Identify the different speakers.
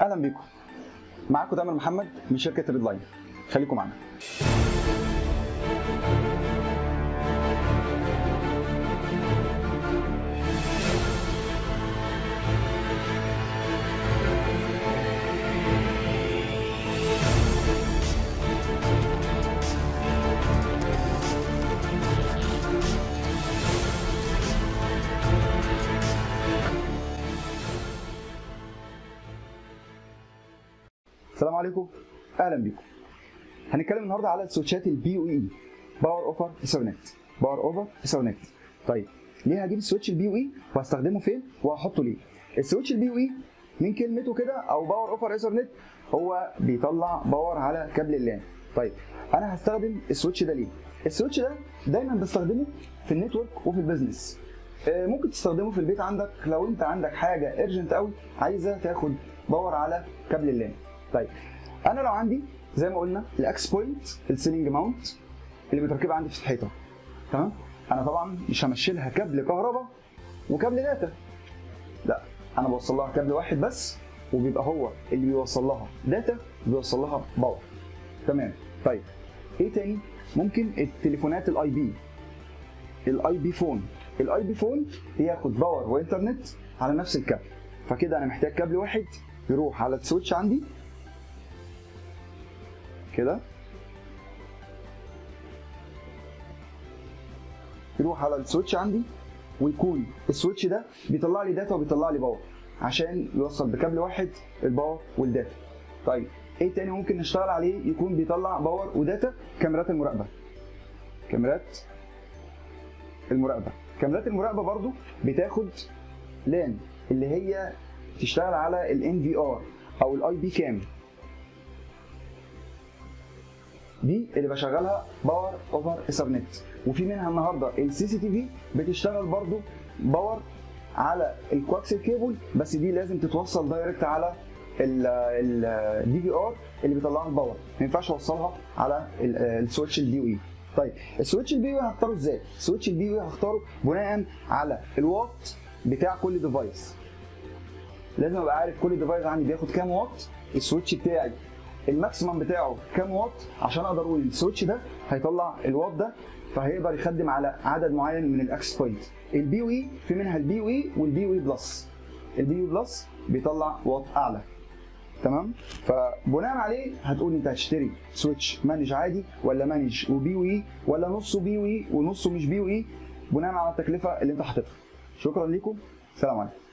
Speaker 1: اهلا بيكم معاكم تامر محمد من شركه ريد لاين خليكم معانا السلام عليكم اهلا بيكم هنتكلم النهارده على السويتشات البي او اي باور اوفر ايثرنت باور اوفر ايثرنت طيب ليه هجيب السويتش البي او اي وهستخدمه فين وهحطه ليه السويتش البي او اي من كلمته كده او باور اوفر ايثرنت هو بيطلع باور على كابل اللان طيب انا هستخدم السويتش ده ليه السويتش ده دايما بستخدمه في النتورك وفي البيزنس آه، ممكن تستخدمه في البيت عندك لو انت عندك حاجه ايرجنت قوي عايزه تاخد باور على كابل اللان طيب انا لو عندي زي ما قلنا الاكس بوينت السيلينج ماونت اللي متركبه عندي في الحيطه تمام انا طبعا مش همشي لها كابل كهرباء وكابل داتا لا انا بوصل لها كابل واحد بس وبيبقى هو اللي بيوصل لها داتا وبيوصل لها باور تمام طيب ايه تاني ممكن التليفونات الاي بي الاي بي فون الاي بي فون بياخد باور وانترنت على نفس الكابل فكده انا محتاج كابل واحد يروح على السويتش عندي كده يروح على السويتش عندي ويكون السويتش ده بيطلع لي داتا وبيطلع لي باور عشان يوصل بكابل واحد الباور والداتا طيب ايه تاني ممكن نشتغل عليه يكون بيطلع باور وداتا كاميرات المراقبه كاميرات المراقبه كاميرات المراقبه برضو بتاخد لان اللي هي تشتغل على الان في ار او الاي بي كام دي اللي بشغلها باور اوفر ايثرنت وفي منها النهارده السي سي تي في بتشتغل برضو باور على الكواكسل كيبل بس دي لازم تتوصل دايركت على الدي في ار اللي بيطلعها الباور ما ينفعش اوصلها على ال- السويتش الدي او اي طيب السويتش الدي او اي هختاره ازاي؟ السويتش الدي او اي هختاره بناء على الواط بتاع كل ديفايس لازم ابقى عارف كل ديفايس عندي بياخد كام واط السويتش بتاعي الماكسيمم بتاعه كام واط عشان اقدر اقول السويتش ده هيطلع الواط ده فهيقدر يخدم على عدد معين من الاكسس بوينت البي او اي في منها البي او اي والبي او اي بلس البي او بلس بيطلع واط اعلى تمام فبناء عليه هتقول انت هتشتري سويتش مانج عادي ولا مانج وبي او اي ولا نصه بي او اي ونصه مش بي او اي بناء على التكلفه اللي انت حاططها شكرا لكم سلام عليكم